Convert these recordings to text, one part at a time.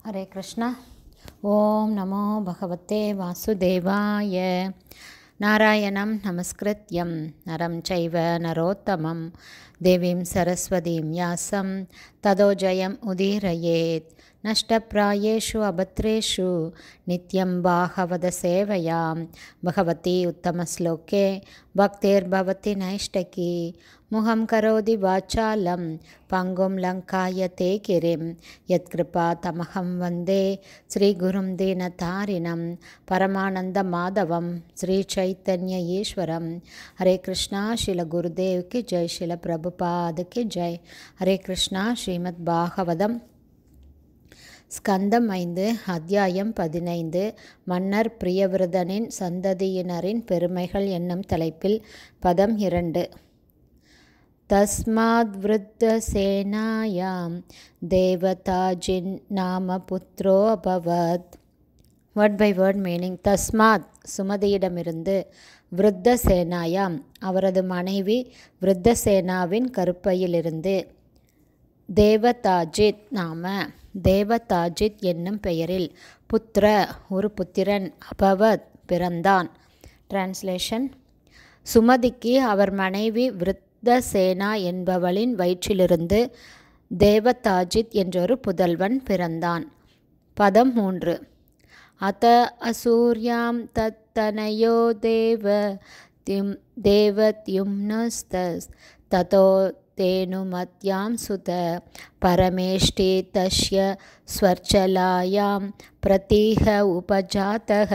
हरे कृष्ण ॐ नमो भगवते वासुदेवाय नारायणं नमस्कृत्यं नरं चैव नरोत्तमं देवीं सरस्वतीं व्यासं ततो जयम् उदीरयेत् नष्टप्रायेषु अभद्रेषु नित्यं बाहवदसेवयां भगवती उत्तमश्लोके भक्तिर्भवति नैष्टकी मुहं करोति वाचालं पङ्गुं लङ्कायते गिरिं यत्कृपा तमहं वन्दे श्रीगुरुं दीनतारिणं परमानन्दमाधवं श्रीचैतन्य ईश्वरं हरे कृष्णा शिल गुरुदेव की जय शिल प्रभुपाद की जय हरे कृष्णா ஸ்ரீமத் பாகவதம் ஸ்கந்தம் ஐந்து அத்தியாயம் பதினைந்து மன்னர் பிரியவிரதனின் சந்ததியினரின் பெருமைகள் என்னும் தலைப்பில் பதம் இரண்டு தஸ்மாத் விருத்தசேனாயாம் தேவதாஜின் நாம புத்ரோ அபவத் வேர்ட் பை வேர்ட் மீனிங் தஸ்மாத் சுமதியிடமிருந்து விருத்த சேனாயாம் அவரது மனைவி விருத்த சேனாவின் கருப்பையிலிருந்து தேவதாஜித் நாம தேவதாஜித் என்னும் பெயரில் புத்திர ஒரு புத்திரன் அபவத் பிறந்தான் டிரான்ஸ்லேஷன் சுமதிக்கு அவர் மனைவி விருத்த சேனா என்பவளின் வயிற்றிலிருந்து தேவதாஜித் என்றொரு புதல்வன் பிறந்தான் பதம் மூன்று அத அசூர்யாம் தத்தனயோ தேவ திம் தேவத்யும்னஸ்தஸ் ததோ तेनुमत्यां सुत परमेष्टि तस्य स्वर्चलायां प्रतीह उपजातः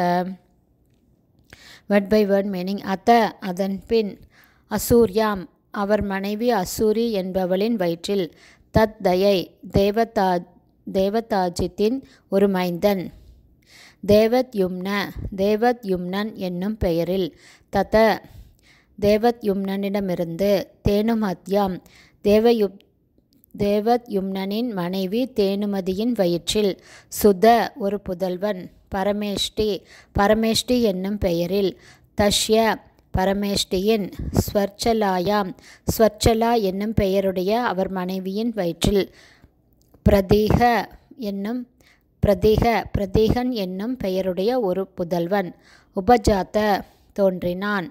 வேர்ட் பை வேர்ட் மீனிங் அத்த அதன் பின் அசூர்யாம் அவர் மனைவி அசூரி என்பவளின் வயிற்றில் தத் தயை தேவதா தேவதாஜித்தின் ஒரு மைந்தன் தேவத் யும்ன தேவத் யும்னன் என்னும் பெயரில் தத தேவத் யும்னனிடமிருந்து தேனுமத்யாம் தேவயுப் தேவத் யும்னனின் மனைவி தேனுமதியின் வயிற்றில் சுத ஒரு புதல்வன் பரமேஷ்டி பரமேஷ்டி என்னும் பெயரில் தஷ்ய பரமேஷ்டியின் ஸ்வர்ச்சலாயாம் ஸ்வர்ச்சலா என்னும் பெயருடைய அவர் மனைவியின் வயிற்றில் பிரதீக என்னும் பிரதீக பிரதீகன் என்னும் பெயருடைய ஒரு புதல்வன் உபஜாத்த தோன்றினான்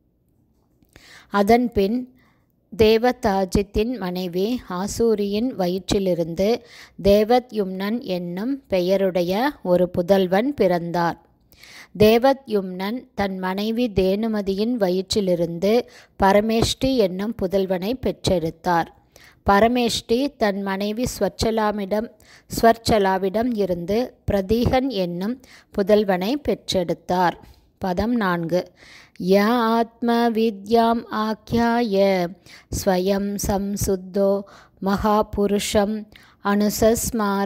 அதன்பின் தேவதாஜித்தின் மனைவி ஆசூரியின் வயிற்றிலிருந்து தேவத்யும்னன் என்னும் பெயருடைய ஒரு புதல்வன் பிறந்தார் தேவத்யும்னன் தன் மனைவி தேனுமதியின் வயிற்றிலிருந்து பரமேஷ்டி என்னும் புதல்வனை பெற்றெடுத்தார் பரமேஷ்டி தன் மனைவி ஸ்வச்சலாமிடம் ஸ்வர்ச்சலாவிடம் இருந்து பிரதீகன் என்னும் புதல்வனை பெற்றெடுத்தார் பதம் நான்கு ய ஆத்ம வித்யாம் ஆக்கியாய ஸ்வயம் சம்சுத்தோ மகாபுருஷம் அனுசஸ்மார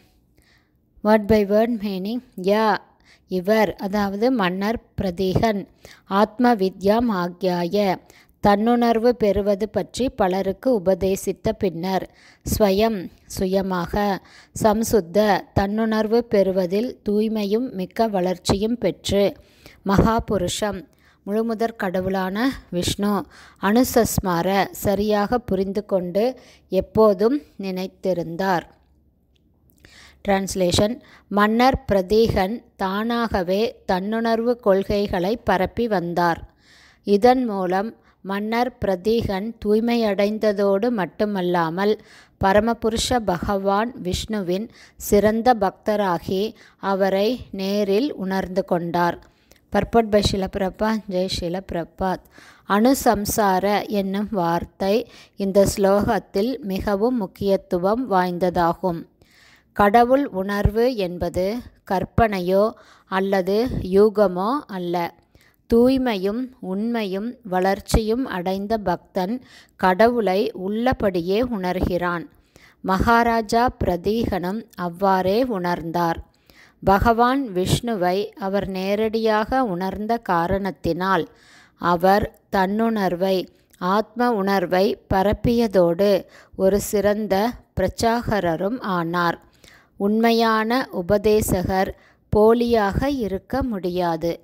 வேர்ட் பை வேர்ட் மீனிங் யா இவர் அதாவது மன்னர் பிரதீகன் ஆத்ம வித்யாம் ஆக்யாய தன்னுணர்வு பெறுவது பற்றி பலருக்கு உபதேசித்த பின்னர் ஸ்வயம் சுயமாக சம்சுத்த தன்னுணர்வு பெறுவதில் தூய்மையும் மிக்க வளர்ச்சியும் பெற்று மகாபுருஷம் முழுமுதற் கடவுளான விஷ்ணு அனுசஸ்மார சரியாக புரிந்து கொண்டு எப்போதும் நினைத்திருந்தார் டிரான்ஸ்லேஷன் மன்னர் பிரதீகன் தானாகவே தன்னுணர்வு கொள்கைகளை பரப்பி வந்தார் இதன் மூலம் மன்னர் பிரதீகன் தூய்மையடைந்ததோடு மட்டுமல்லாமல் பரமபுருஷ பகவான் விஷ்ணுவின் சிறந்த பக்தராகி அவரை நேரில் உணர்ந்து கொண்டார் பர்பட் பை ஷிலபிரபாத் ஜெய் ஷிலபிரபாத் அணுசம்சார என்னும் வார்த்தை இந்த ஸ்லோகத்தில் மிகவும் முக்கியத்துவம் வாய்ந்ததாகும் கடவுள் உணர்வு என்பது கற்பனையோ அல்லது யூகமோ அல்ல தூய்மையும் உண்மையும் வளர்ச்சியும் அடைந்த பக்தன் கடவுளை உள்ளபடியே உணர்கிறான் மகாராஜா பிரதீகனும் அவ்வாறே உணர்ந்தார் பகவான் விஷ்ணுவை அவர் நேரடியாக உணர்ந்த காரணத்தினால் அவர் தன்னுணர்வை ஆத்ம உணர்வை பரப்பியதோடு ஒரு சிறந்த பிரச்சாகரரும் ஆனார் உண்மையான உபதேசகர் போலியாக இருக்க முடியாது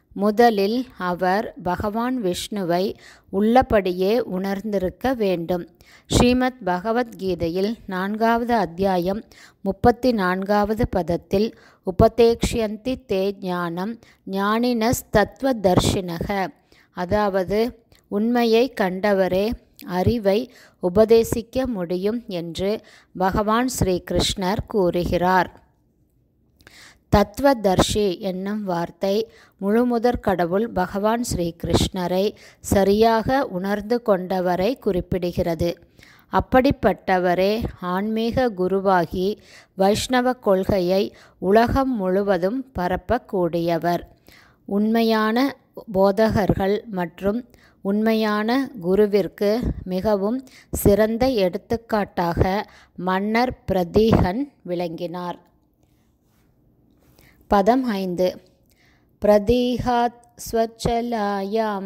முதலில் அவர் பகவான் விஷ்ணுவை உள்ளபடியே உணர்ந்திருக்க வேண்டும் ஸ்ரீமத் பகவத்கீதையில் நான்காவது அத்தியாயம் முப்பத்தி நான்காவது பதத்தில் உபதேக்ஷயந்தி தே ஞானம் ஞானினஸ் தத்துவ தர்ஷினக அதாவது உண்மையை கண்டவரே அறிவை உபதேசிக்க முடியும் என்று பகவான் ஸ்ரீ கிருஷ்ணர் கூறுகிறார் தத்துவதர்ஷி என்னும் வார்த்தை முழுமுதற் கடவுள் பகவான் ஸ்ரீ கிருஷ்ணரை சரியாக உணர்ந்து கொண்டவரை குறிப்பிடுகிறது அப்படிப்பட்டவரே ஆன்மீக குருவாகி வைஷ்ணவ கொள்கையை உலகம் முழுவதும் பரப்பக்கூடியவர் உண்மையான போதகர்கள் மற்றும் உண்மையான குருவிற்கு மிகவும் சிறந்த எடுத்துக்காட்டாக மன்னர் பிரதீகன் விளங்கினார் பதம் ஐந்து பிரதீகாத் ஸ்வச்சலாயாம்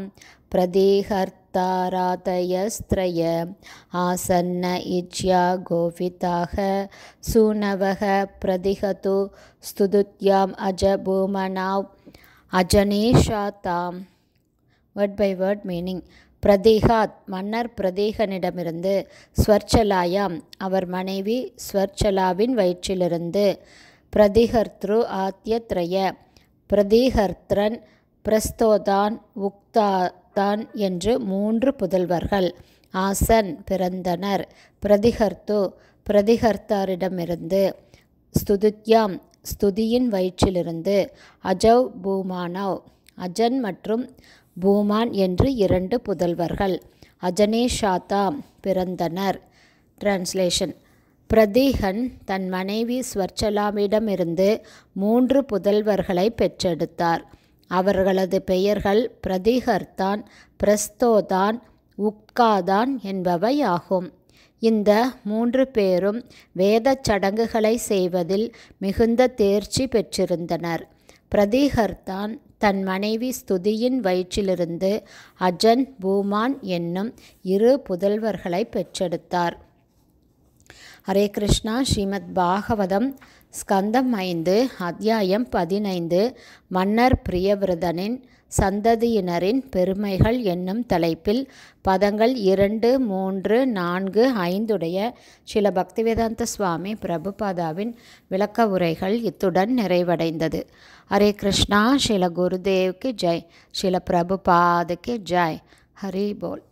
பிரதீகர்த்தாராதயஸ்திரய ஆசன்ன இச்யா கோவிதாக சூனவக பிரதிகது ஸ்துதுத்யாம் அஜ பூமனாவ் அஜனேஷாதாம் வேர்ட் பை வேர்ட் மீனிங் பிரதீகாத் மன்னர் பிரதீகனிடமிருந்து ஸ்வர்ச்சலாயாம் அவர் மனைவி ஸ்வர்ச்சலாவின் வயிற்றிலிருந்து பிரதிகர்த்ரு ஆத்தியத்ரய பிரதிகர்த்ரன் பிரஸ்தோதான் உக்தாதான் என்று மூன்று புதல்வர்கள் ஆசன் பிறந்தனர் பிரதிகர்த்து பிரதிகர்த்தாரிடமிருந்து ஸ்துதுத்யாம் ஸ்துதியின் வயிற்றிலிருந்து அஜவ் பூமானவ் அஜன் மற்றும் பூமான் என்று இரண்டு புதல்வர்கள் அஜனேஷாதா பிறந்தனர் டிரான்ஸ்லேஷன் பிரதீகன் தன் மனைவி ஸ்வர்ச்சலாமிடமிருந்து மூன்று புதல்வர்களை பெற்றெடுத்தார் அவர்களது பெயர்கள் பிரதிகர்தான் பிரஸ்தோதான் உட்காதான் என்பவை ஆகும் இந்த மூன்று பேரும் வேதச் சடங்குகளை செய்வதில் மிகுந்த தேர்ச்சி பெற்றிருந்தனர் பிரதீகர்தான் தன் மனைவி ஸ்துதியின் வயிற்றிலிருந்து அஜன் பூமான் என்னும் இரு புதல்வர்களை பெற்றெடுத்தார் ஹரே கிருஷ்ணா ஸ்ரீமத் பாகவதம் ஸ்கந்தம் ஐந்து அத்தியாயம் பதினைந்து மன்னர் பிரியவிரதனின் சந்ததியினரின் பெருமைகள் என்னும் தலைப்பில் பதங்கள் இரண்டு மூன்று நான்கு ஐந்துடைய சில பக்திவேதாந்த சுவாமி பிரபுபாதாவின் விளக்க உரைகள் இத்துடன் நிறைவடைந்தது ஹரே கிருஷ்ணா ஸ்ரீல குருதேவ்க்கு ஜெய் ஸ்ரீல பிரபுபாதுக்கு ஜெய் ஹரி போல்